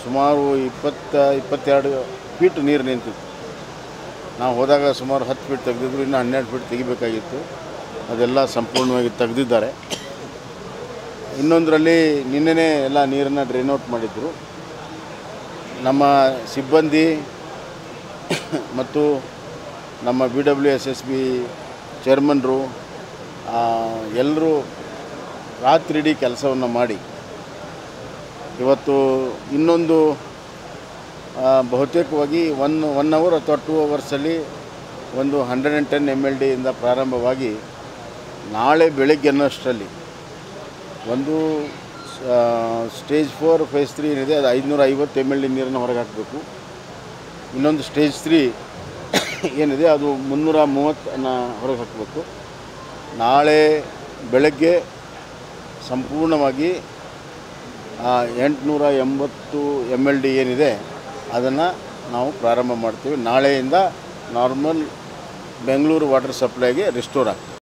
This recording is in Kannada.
ಸುಮಾರು ಇಪ್ಪತ್ತ ಇಪ್ಪತ್ತೆರಡು ಫೀಟ್ ನೀರು ನಿಂತಿತ್ತು ನಾವು ಹೋದಾಗ ಸುಮಾರು ಹತ್ತು ಫೀಟ್ ತೆಗೆದಿದ್ರು ಇನ್ನು ಹನ್ನೆರಡು ಫೀಟ್ ತೆಗಿಬೇಕಾಗಿತ್ತು ಅದೆಲ್ಲ ಸಂಪೂರ್ಣವಾಗಿ ತೆಗೆದಿದ್ದಾರೆ ಇನ್ನೊಂದರಲ್ಲಿ ನಿನ್ನೆನೇ ಎಲ್ಲ ನೀರನ್ನು ಡ್ರೈನ್ ಔಟ್ ಮಾಡಿದ್ರು ನಮ್ಮ ಸಿಬ್ಬಂದಿ ಮತ್ತು ನಮ್ಮ B W S S B ಚೇರ್ಮನ್ರು ಎಲ್ಲರೂ ರಾತ್ರಿಡೀ ಕೆಲಸವನ್ನು ಮಾಡಿ ಇವತ್ತು ಇನ್ನೊಂದು ಆ, ಬಹುತೇಕವಾಗಿ ಒನ್ ಒನ್ ಅವರ್ ಅಥವಾ ಟೂ ಅವರ್ಸಲ್ಲಿ ಒಂದು hundred and ten M L ಡಿಯಿಂದ ಪ್ರಾರಂಭವಾಗಿ ನಾಳೆ ಬೆಳಗ್ಗೆ ಅನ್ನೋಷ್ಟರಲ್ಲಿ ಒಂದು ಸ್ಟೇಜ್ ಫೋರ್ ಫೇಸ್ ತ್ರೀ ಏನಿದೆ ಅದು ಐದುನೂರ ಐವತ್ತು ಎಮ್ ಎಲ್ ಡಿ ನೀರನ್ನು ಹೊರಗೆ ಹಾಕಬೇಕು ಇನ್ನೊಂದು ಸ್ಟೇಜ್ ತ್ರೀ ಏನಿದೆ ಅದು ಮುನ್ನೂರ ಮೂವತ್ತನ್ನು ಹೊರಗೆ ಹಾಕಬೇಕು ನಾಳೆ ಬೆಳಗ್ಗೆ ಸಂಪೂರ್ಣವಾಗಿ ಎಂಟುನೂರ ಎಂಬತ್ತು ಎಮ್ ಎಲ್ ಡಿ ಏನಿದೆ ಅದನ್ನು ನಾವು ಪ್ರಾರಂಭ ಮಾಡ್ತೀವಿ ನಾಳೆಯಿಂದ ನಾರ್ಮಲ್ ಬೆಂಗಳೂರು ವಾಟರ್ ಸಪ್ಲೈಗೆ ರಿಸ್ಟೋರ್ ಆಗ್ತದೆ